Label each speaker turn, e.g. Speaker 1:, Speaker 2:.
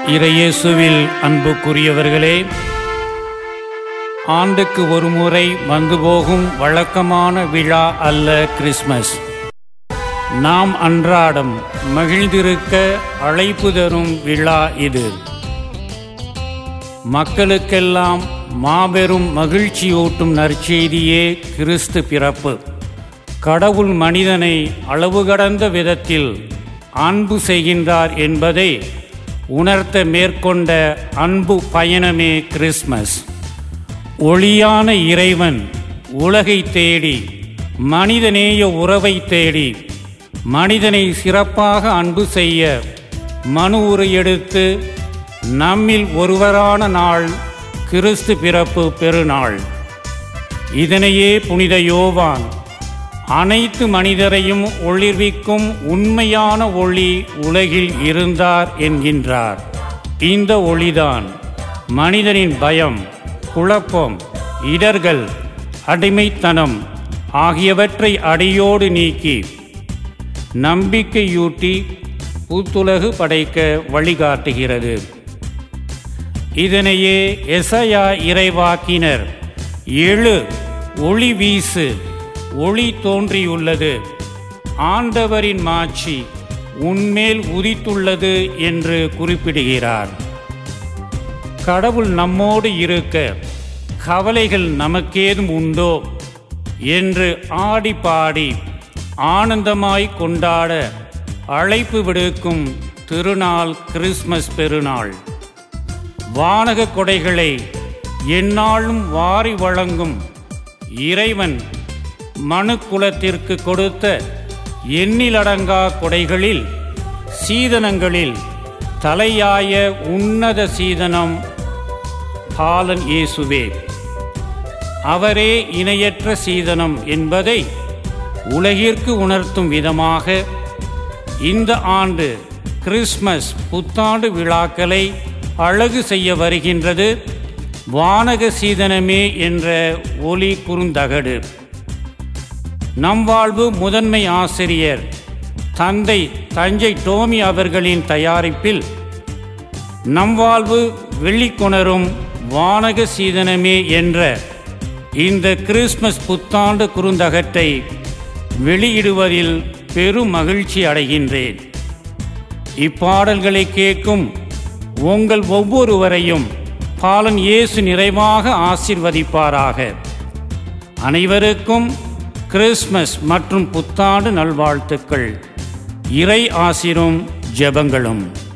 Speaker 1: இறையேசுவில் அன்புக்குரியவர்களே ஆண்டுக்கு ஒரு முறை வந்து போகும் வழக்கமான விழா அல்ல கிறிஸ்மஸ் நாம் அன்றாடம் மகிழ்ந்திருக்க அழைப்பு தரும் விழா இது மக்களுக்கெல்லாம் மாபெரும் மகிழ்ச்சியூட்டும் நற்செய்தியே கிறிஸ்து பிறப்பு கடவுள் மனிதனை அளவு கடந்த விதத்தில் அன்பு செய்கின்றார் என்பதை உணர்த்த மேற்கொண்ட அன்பு பயணமே கிறிஸ்மஸ் ஒளியான இறைவன் உலகை தேடி மனிதநேய உறவை தேடி மனிதனை சிறப்பாக அன்பு செய்ய மனு உரை எடுத்து நம்மில் ஒருவரான நாள் கிறிஸ்து பிறப்பு பெருநாள் இதனையே புனித யோவான் அனைத்து மனிதரையும் ஒளிர்விக்கும் உண்மையான ஒளி உலகில் இருந்தார் என்கின்றார் இந்த ஒளிதான் மனிதனின் பயம் குழப்பம் இடர்கள் அடிமைத்தனம் ஆகியவற்றை அடியோடு நீக்கி நம்பிக்கையூட்டி புத்துலகு படைக்க வழிகாட்டுகிறது இதனையே எசையா இறைவாக்கினர் எழு ஒளி வீசு ஒளி தோன்றியுள்ளது ஆண்டவரின் மாட்சி உன்மேல் உதித்துள்ளது என்று குறிப்பிடுகிறார் கடவுள் நம்மோடு இருக்க கவலைகள் நமக்கேதும் உண்டோ என்று ஆடி பாடி ஆனந்தமாய் கொண்டாட அழைப்பு விடுக்கும் திருநாள் கிறிஸ்மஸ் பெருநாள் வானக கொடைகளை எந்நாளும் வாரி வழங்கும் இறைவன் மனு குலத்திற்கு கொடுத்த எண்ணிலடங்கா கொடைகளில் சீதனங்களில் தலையாய உன்னத சீதனம் பாலன் இயேசுவே அவரே இணையற்ற சீதனம் என்பதை உலகிற்கு உணர்த்தும் விதமாக இந்த ஆண்டு கிறிஸ்மஸ் புத்தாண்டு விழாக்களை அழகு செய்ய வருகின்றது வானக சீதனமே என்ற ஒளி குறுந்தகடு நம் வாழ்வு முதன்மை ஆசிரியர் தந்தை தஞ்சை டோமி அவர்களின் தயாரிப்பில் நம் வாழ்வு வெளிக்கொணரும் வானக சீதனமே என்ற இந்த கிறிஸ்மஸ் புத்தாண்டு குறுந்தகட்டை வெளியிடுவதில் பெரும் மகிழ்ச்சி அடைகின்றேன் இப்பாடல்களை கேட்கும் உங்கள் ஒவ்வொருவரையும் பாலன் இயேசு நிறைவாக ஆசிர்வதிப்பாராக அனைவருக்கும் கிறிஸ்மஸ் மற்றும் புத்தாண்டு நல்வாழ்த்துக்கள் இறை ஆசிரும் ஜெபங்களும்